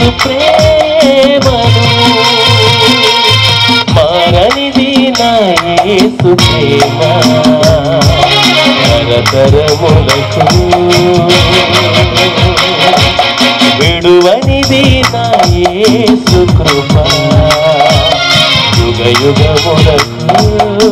యేసు ప్రేమను మారనిది నా యేసు ప్రేమ తరతరములకు విడువనిది నా యేసు కృప యుగ యుగములకు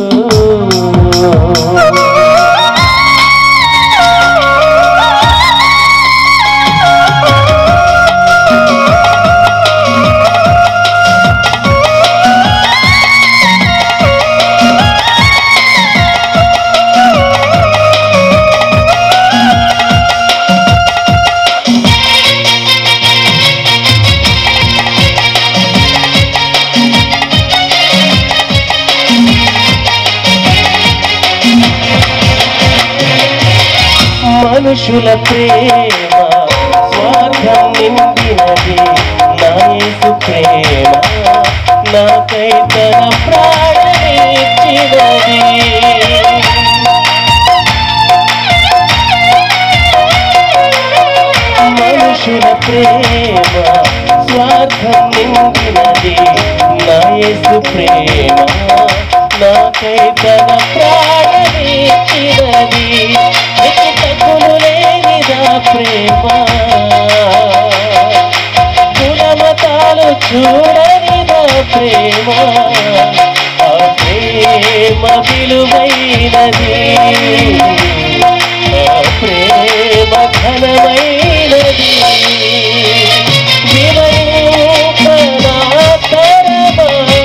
మనుషుల ప్రేమ స్వార్థం నిండినది నా యేసు ప్రేమ నాకై తన ప్రాణమిచ్చినది మనుషుల ప్రేమ స్వార్థం నిండినది నా యేసు ప్రేమ నాకై తన ప్రాణమిచ్చినది తగ్గులు లేనిదా ప్రేమ కులమతాలు చూడనిదా ప్రేమ ఆ ప్రేమ విలువైనది ఆ ప్రేమ ఘనమైనది వివరింపనాతరమా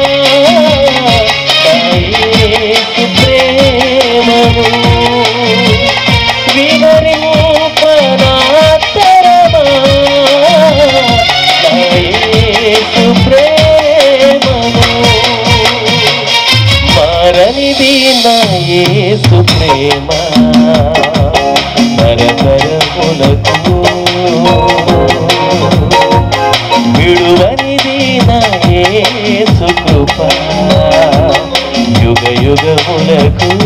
నా యేసు ప్రేమను వివరింపనాతరమా నా యేసు ప్రేమను మారనిది నా యేసు ప్రేమ తరతరములకు విడువనిది నా యేసు కృప యుగ యుగములకు